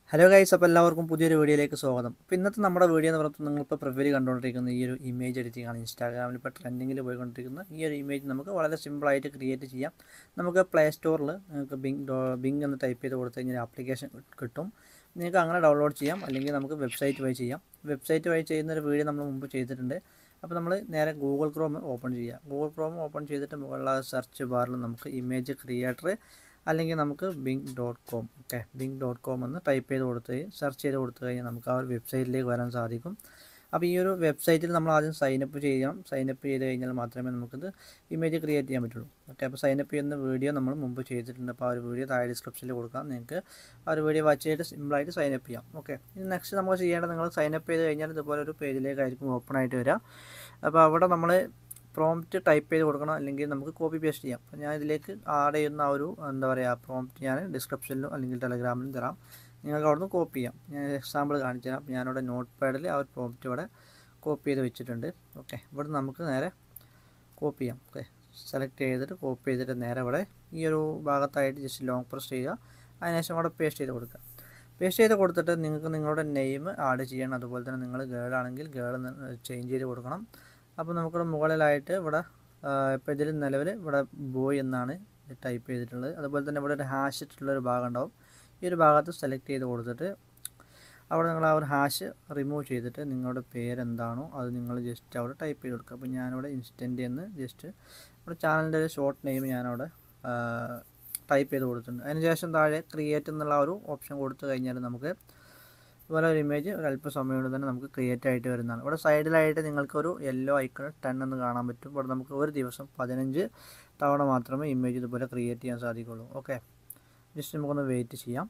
hello guys അപ്പോൾ എല്ലാവർക്കും പുതിയൊരു വീഡിയോയിലേക്ക് സ്വാഗതം അപ്പോൾ ഇന്നത്തെ നമ്മുടെ വീഡിയോ എന്ന് പറയുന്നത് നിങ്ങളിപ്പോൾ പ്രിഫർ കണ്ടുകൊണ്ടിരിക്കുന്ന ഈ ഒരു ഇമേജ് എഡിറ്റിംഗ് ആണ് ഇൻസ്റ്റാഗ്രാമിൽ ഇപ്പോൾ ട്രെൻഡിങ്ങിൽ പോയിക്കൊണ്ടിരിക്കുന്ന ഈ ഒരു ഇമേജ് നമുക്ക് വളരെ സിമ്പിളായിട്ട് ക്രിയേറ്റ് ചെയ്യാം നമുക്ക് പ്ലേ സ്റ്റോറിൽ നിങ്ങൾക്ക് ബിങ് ഡോ ബിങ് എന്ന് ടൈപ്പ് ചെയ്ത് കൊടുത്തു കഴിഞ്ഞാൽ ആപ്ലിക്കേഷൻ കിട്ടും നിങ്ങൾക്ക് അങ്ങനെ ഡൗൺലോഡ് ചെയ്യാം അല്ലെങ്കിൽ നമുക്ക് വെബ്സൈറ്റ് വഴി ചെയ്യാം വെബ്സൈറ്റ് വഴി ചെയ്യുന്ന ഒരു വീഡിയോ നമ്മൾ മുമ്പ് ചെയ്തിട്ടുണ്ട് അപ്പോൾ നമ്മൾ നേരെ ഗൂഗിൾ ക്രോം ഓപ്പൺ ചെയ്യുക ഗൂഗിൾ ക്രോം ഓപ്പൺ ചെയ്തിട്ട് മുകളിലെ സെർച്ച് ബാറിൽ നമുക്ക് ഇമേജ് ക്രിയേറ്റർ അല്ലെങ്കിൽ നമുക്ക് Bing dot com okay Bing dot com എന്ന് ടൈപ്പ് ചെയ്ത് കൊടുത്ത് സെർച്ച് ചെയ്ത് കൊടുത്തു കഴിഞ്ഞാൽ നമുക്ക് ആ ഒരു വെബ്സൈറ്റിലേക്ക് വരാൻ സാധിക്കും അപ്പോൾ ഈ ഒരു വെബ്സൈറ്റിൽ നമ്മൾ ആദ്യം സൈനപ്പ് ചെയ്യണം സൈനപ്പ് ചെയ്ത് കഴിഞ്ഞാൽ മാത്രമേ നമുക്കിത് ഇമേജ് ക്രിയേറ്റ് ചെയ്യാൻ പറ്റുള്ളൂ ഓക്കെ അപ്പോൾ സൈനപ്പ് ചെയ്യുന്ന വീഡിയോ നമ്മൾ മുമ്പ് ചെയ്തിട്ടുണ്ട് അപ്പോൾ ആ ഒരു വീഡിയോ താഴെ ഡിസ്ക്രിപ്ഷനിൽ കൊടുക്കാം നിങ്ങൾക്ക് ആ ഒരു വീഡിയോ വാച്ച് ചെയ്തിട്ട് സിമ്പിളായിട്ട് സൈനപ്പ് ചെയ്യാം ഓക്കെ ഇനി നെക്സ്റ്റ് നമ്മൾ ചെയ്യേണ്ടത് നിങ്ങൾ സൈനപ്പ് ചെയ്ത് കഴിഞ്ഞാൽ ഇതുപോലെ ഒരു പേജിലേക്കായിരിക്കും ഓപ്പൺ ആയിട്ട് വരിക അപ്പോൾ അവിടെ നമ്മൾ പ്രോംപ്റ്റ് ടൈപ്പ് ചെയ്ത് കൊടുക്കണം അല്ലെങ്കിൽ നമുക്ക് കോപ്പി പേസ്റ്റ് ചെയ്യാം അപ്പോൾ ഞാൻ ഇതിലേക്ക് ആഡ് ചെയ്യുന്ന ആ ഒരു എന്താ പറയുക പ്രോംപ്റ്റ് ഞാൻ ഡിസ്ക്രിപ്ഷനിലും അല്ലെങ്കിൽ ടെലഗ്രാമിലും തരാം നിങ്ങൾക്ക് അവിടുന്ന് കോപ്പി ചെയ്യാം ഞാൻ എക്സാമ്പിൾ കാണിച്ചു തരാം ഞാനിവിടെ നോട്ട് പാഡിൽ ആ ഒരു പ്രോംപ്റ്റ് ഇവിടെ കോപ്പി ചെയ്ത് വെച്ചിട്ടുണ്ട് ഓക്കെ ഇവിടെ നമുക്ക് നേരെ കോപ്പി ചെയ്യാം ഓക്കെ സെലക്ട് ചെയ്തിട്ട് കോപ്പി ചെയ്തിട്ട് നേരെ ഇവിടെ ഈ ഒരു ഭാഗത്തായിട്ട് ജസ്റ്റ് ലോങ് പ്രസ് ചെയ്യുക അതിനുശേഷം അവിടെ പേസ്റ്റ് ചെയ്ത് കൊടുക്കുക പേസ്റ്റ് ചെയ്ത് കൊടുത്തിട്ട് നിങ്ങൾക്ക് നിങ്ങളുടെ നെയിം ആഡ് ചെയ്യണം അതുപോലെ തന്നെ നിങ്ങൾ ഗേൾ ആണെങ്കിൽ ഗേൾ ചേഞ്ച് ചെയ്ത് കൊടുക്കണം അപ്പോൾ നമുക്കിവിടെ മുകളിലായിട്ട് ഇവിടെ ഇപ്പോൾ ഇതിൽ നിലവിൽ ഇവിടെ ബോയ് എന്നാണ് ടൈപ്പ് ചെയ്തിട്ടുള്ളത് അതുപോലെ തന്നെ ഇവിടെ ഒരു ഹാഷ് ഇട്ടുള്ളൊരു ഭാഗം ഉണ്ടാവും ഈ ഒരു ഭാഗത്ത് സെലക്ട് ചെയ്ത് കൊടുത്തിട്ട് അവിടെ നിങ്ങൾ ആ ഒരു ഹാഷ് റിമൂവ് ചെയ്തിട്ട് നിങ്ങളുടെ പേരെന്താണോ അത് നിങ്ങൾ ജസ്റ്റ് അവിടെ ടൈപ്പ് ചെയ്ത് കൊടുക്കുക അപ്പോൾ ഞാനിവിടെ ഇൻസ്റ്റൻ്റ് എന്ന് ജസ്റ്റ് നമ്മുടെ ചാനലിൻ്റെ ഒരു ഷോർട്ട് നെയിം ഞാനവിടെ ടൈപ്പ് ചെയ്ത് കൊടുത്തിട്ടുണ്ട് അതിനുശേഷം താഴെ ക്രിയേറ്റ് എന്നുള്ള ഒരു ഓപ്ഷൻ കൊടുത്തു കഴിഞ്ഞാൽ നമുക്ക് ഇതുപോലെ ഒരു ഇമേജ് ഒരു അല്പസമയം കൊണ്ട് തന്നെ നമുക്ക് ക്രിയേറ്റ് ആയിട്ട് വരുന്നതാണ് ഇവിടെ സൈഡിലായിട്ട് നിങ്ങൾക്കൊരു യെല്ലോ ഐക്കൺ ടെൻ എന്ന് കാണാൻ പറ്റും ഇവിടെ നമുക്ക് ഒരു ദിവസം പതിനഞ്ച് തവണ മാത്രമേ ഇമേജ് ഇതുപോലെ ക്രിയേറ്റ് ചെയ്യാൻ സാധിക്കുള്ളൂ ഓക്കെ ജസ്റ്റ് നമുക്കൊന്ന് വെയിറ്റ് ചെയ്യാം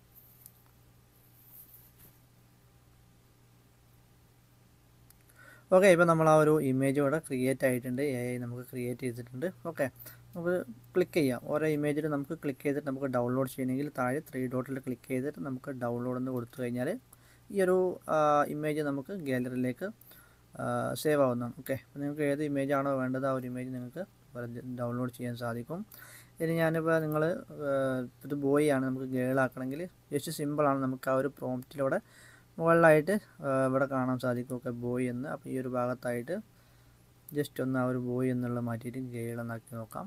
ഓക്കെ ഇപ്പോൾ നമ്മൾ ആ ഒരു ഇമേജ് ഇവിടെ ക്രിയേറ്റ് ആയിട്ടുണ്ട് എ ഐ നമുക്ക് ക്രിയേറ്റ് ചെയ്തിട്ടുണ്ട് ഓക്കെ നമുക്ക് ക്ലിക്ക് ചെയ്യാം ഓരോ ഇമേജിൽ നമുക്ക് ക്ലിക്ക് ചെയ്തിട്ട് നമുക്ക് ഡൗൺലോഡ് ചെയ്യണമെങ്കിൽ താഴെ ത്രീ ഡോട്ടിൽ ക്ലിക്ക് ചെയ്തിട്ട് നമുക്ക് ഡൗൺലോഡ് എന്ന് കൊടുത്തു കഴിഞ്ഞാൽ ഈ ഒരു ഇമേജ് നമുക്ക് ഗാലറിയിലേക്ക് സേവ് ആവുന്നതാണ് ഓക്കെ അപ്പോൾ നിങ്ങൾക്ക് ഏത് ഇമേജ് ആണോ വേണ്ടത് ആ ഒരു ഇമേജ് നിങ്ങൾക്ക് ഡൗൺലോഡ് ചെയ്യാൻ സാധിക്കും ഇനി ഞാനിപ്പോൾ നിങ്ങൾ ഇത് ബോയ് ആണ് നമുക്ക് ഗേൾ ആക്കണമെങ്കിൽ ജസ്റ്റ് സിമ്പിളാണ് നമുക്ക് ആ ഒരു പ്രോംപ്റ്റിലൂടെ മുകളിലായിട്ട് ഇവിടെ കാണാൻ സാധിക്കും ഓക്കെ ബോയ് എന്ന് അപ്പോൾ ഈ ഒരു ഭാഗത്തായിട്ട് ജസ്റ്റ് ഒന്ന് ആ ഒരു ബോയ് എന്നുള്ള മാറ്റിയിട്ട് ഗേൾ എന്നാക്കി നോക്കാം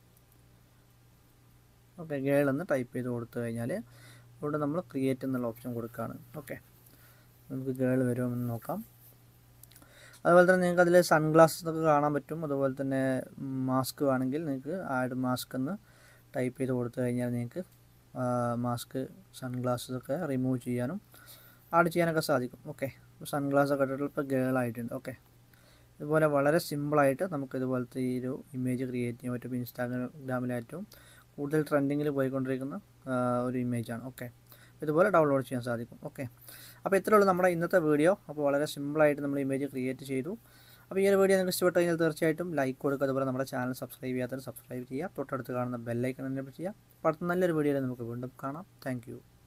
ഓക്കെ ഗേൾ എന്ന് ടൈപ്പ് ചെയ്ത് കൊടുത്തു കഴിഞ്ഞാൽ ഇവിടെ നമ്മൾ ക്രിയേറ്റ് എന്നുള്ള ഓപ്ഷൻ കൊടുക്കുകയാണ് ഓക്കെ നമുക്ക് ഗേൾ വരുമെന്ന് നോക്കാം അതുപോലെ തന്നെ നിങ്ങൾക്ക് അതിൽ സൺഗ്ലാസസ് ഒക്കെ കാണാൻ പറ്റും അതുപോലെ തന്നെ മാസ്ക് വേണമെങ്കിൽ നിങ്ങൾക്ക് ആഡ് മാസ്ക് എന്ന് ടൈപ്പ് ചെയ്ത് കൊടുത്തു കഴിഞ്ഞാൽ നിങ്ങൾക്ക് മാസ്ക് സൺഗ്ലാസസ് ഒക്കെ റിമൂവ് ചെയ്യാനും ആഡ് ചെയ്യാനൊക്കെ സാധിക്കും ഓക്കെ സൺഗ്ലാസ് ഒക്കെ ഇട്ടിട്ട് ഇപ്പോൾ ഗേൾ ആയിട്ടുണ്ട് ഓക്കെ ഇതുപോലെ വളരെ സിമ്പിളായിട്ട് നമുക്ക് ഇതുപോലത്തെ ഈ ഒരു ഇമേജ് ക്രിയേറ്റ് ചെയ്യാൻ പറ്റും ഇൻസ്റ്റാഗ്രാമിലേറ്റവും കൂടുതൽ ട്രെൻഡിങ്ങിൽ പോയിക്കൊണ്ടിരിക്കുന്ന ഒരു ഇമേജാണ് ഓക്കെ ഇതുപോലെ ഡൗൺലോഡ് ചെയ്യാൻ സാധിക്കും ഓക്കെ അപ്പോൾ ഇത്രയേ ഉള്ളൂ നമ്മുടെ ഇന്നത്തെ വീഡിയോ അപ്പോൾ വളരെ സിമ്പിളായിട്ട് നമ്മൾ ഇമേജ് ക്രിയേറ്റ് ചെയ്തു അപ്പോൾ ഈ ഒരു വീഡിയോ നിങ്ങൾക്ക് ഇഷ്ടപ്പെട്ട് കഴിഞ്ഞാൽ തീർച്ചയായിട്ടും ലൈക്ക് കൊടുക്കുക അതുപോലെ നമ്മുടെ ചാനൽ സബ്സ്ക്രൈബ് ചെയ്യാത്തവർ സബ്സ്ക്രൈബ് ചെയ്യുക തൊട്ടടുത്ത് കാണുന്ന ബെല്ലൈക്കൺ എന്നെ ചെയ്യുക അപ്പോൾ അടുത്ത നല്ലൊരു വീഡിയോയിൽ നമുക്ക് വീണ്ടും കാണാം താങ്ക്